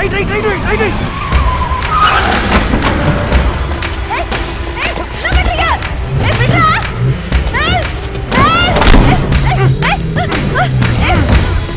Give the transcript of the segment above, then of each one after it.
Right right right right right right ஏய் ஏய் என்ன பண்றீங்க ஏய் விட்றா ஏய் ஏய் ஏய் ஏய் ஏய்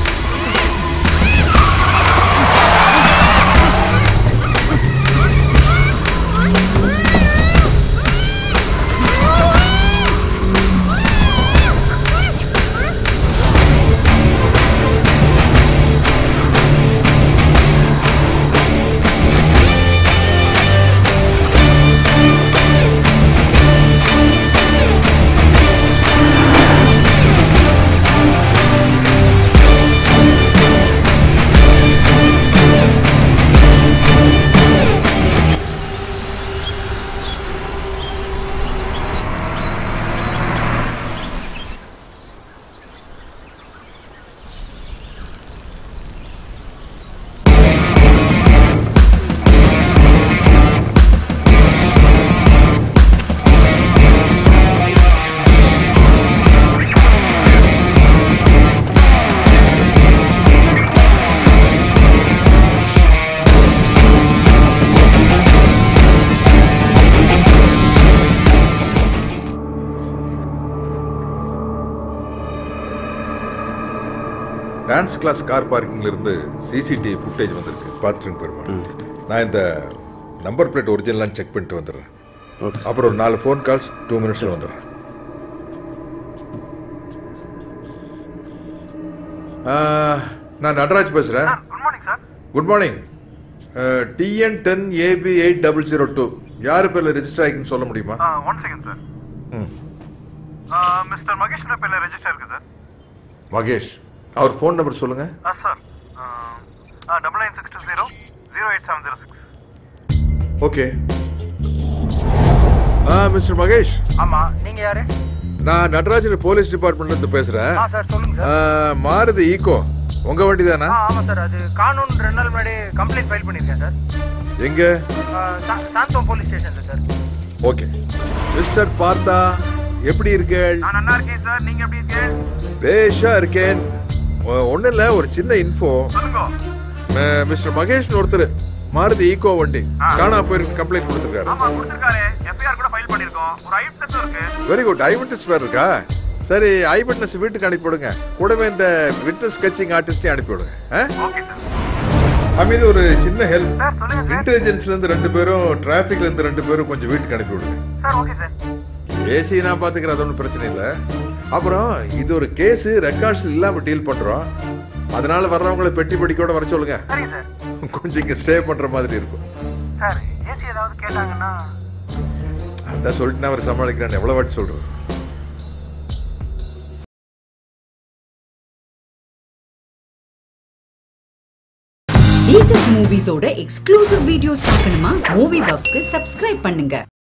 டான்ஸ் கிளாஸ் கார் பார்க்கிங்ல இருந்து சிசிடிவி ஃபுட்டேஜ் வந்திருக்கு பார்த்துட்டு பெருமா நான் இந்த நம்பர் பிளேட் ஒரிஜினலான்னு செக் பண்ணிட்டு வந்துடுறேன் அப்புறம் ஒரு நாலு ஃபோன் கால்ஸ் டூ மினிட்ஸில் வந்துடுறேன் ஆ, நான் நடராஜ் பேசுகிறேன் good morning sir good morning TN ten AB eight double zero two யார் பேரில் ரெஜிஸ்டர் ஆகிக்குன்னு சொல்ல முடியுமா ஒன் செகண்ட் சார் ம். மிஸ்டர் மகேஷ் பேர்ல ரெஜிஸ்டர் இருக்கு சார் மகேஷ் அவர் ஃபோன் நம்பர் சொல்லுங்கள் sir double nine six two zero zero eight seven zero six okay ஆ மிஸ்டர் மகேஷ் ஆமா நீங்க யாரு நான் நடராஜன் போலீஸ் டிபார்ட்மெண்ட்ல இருந்து பேசுறேன் ஆ சார் சொல்லுங்க ஆ, சார் மாருதி ஈகோ உங்க வண்டி தானே ஆ ஆமா சார் அது கானூன் ரெண்டு நாள் முன்னாடி கம்ப்ளைண்ட் ஃபைல் பண்ணியிருக்கேன் சார் எங்க சாந்தோம் போலீஸ் ஸ்டேஷன்ல சார் ஓகே மிஸ்டர் பார்த்தா எப்படி இருக்கேள் நான் நல்லா இருக்கேன் சார் நீங்க எப்படி இருக்கீங்க பேஷா இருக்கேன் ஒன்றும் இல்லை ஒரு சின்ன இன்ஃபோ சொல்லுங்க மிஸ்டர் மகேஷ் ஒருத்தர் மாருதி ஈகோ வண்டி காணா போயிருக்கு கம்ப்ளைண்ட் கொடுத்துருக்காரு ஆமா கொடுத்துருக்காரு எஃப்ஐஆர் கூட ஃபைல் பண்ணிருக்கோம் ஒரு ஐ டெஸ்ட் இருக்கு வெரி குட் ஐ விட்னஸ் வேறு இருக்கா சரி ஐ விட்னஸ் வீட்டுக்கு அனுப்பி விடுங்க கூடவே இந்த விட்னஸ் ஸ்கெச்சிங் ஆர்டிஸ்டையும் அனுப்பி விடுங்க ஆ ஓகே சார் அமீது ஒரு சின்ன ஹெல்ப் சார் சொல்லுங்க சார் இன்டெலிஜென்ஸ்ல இருந்து ரெண்டு பேரும் டிராபிக்ல இருந்து ரெண்டு பேரும் கொஞ்சம் வீட்டுக்கு அனுப்பி விடுங்க சார் ஓகே சார் ஏசி நான் பாத்துக்கிறேன் அது ஒன்றும் பிரச்சனை இல்லை அப்புறம் இது ஒரு கேஸ் ரெக்கார்ட்ஸ் இல்லாம டீல் பண்றோம் அதனால வர்றவங்கள பெட்டி பெட்டிக்கோட வர சொல்லுங்க சரிங்க சார் கொஞ்சம் இங்க சேவ் பண்ற மாதிரி இருக்கும் சார் ஏசி ஏதாவது கேட்டாங்கன்னா அதான் சொல்லிட்டு நான் அவர் சமாளிக்கிறேன் எவ்வளவு வாட்டி சொல்றேன் லேட்டஸ்ட் மூவிஸோட எக்ஸ்க்ளூசிவ் வீடியோஸ் பார்க்கணுமா மூவி பஃப்க்கு சப்ஸ்கிரைப் பண்ணுங்க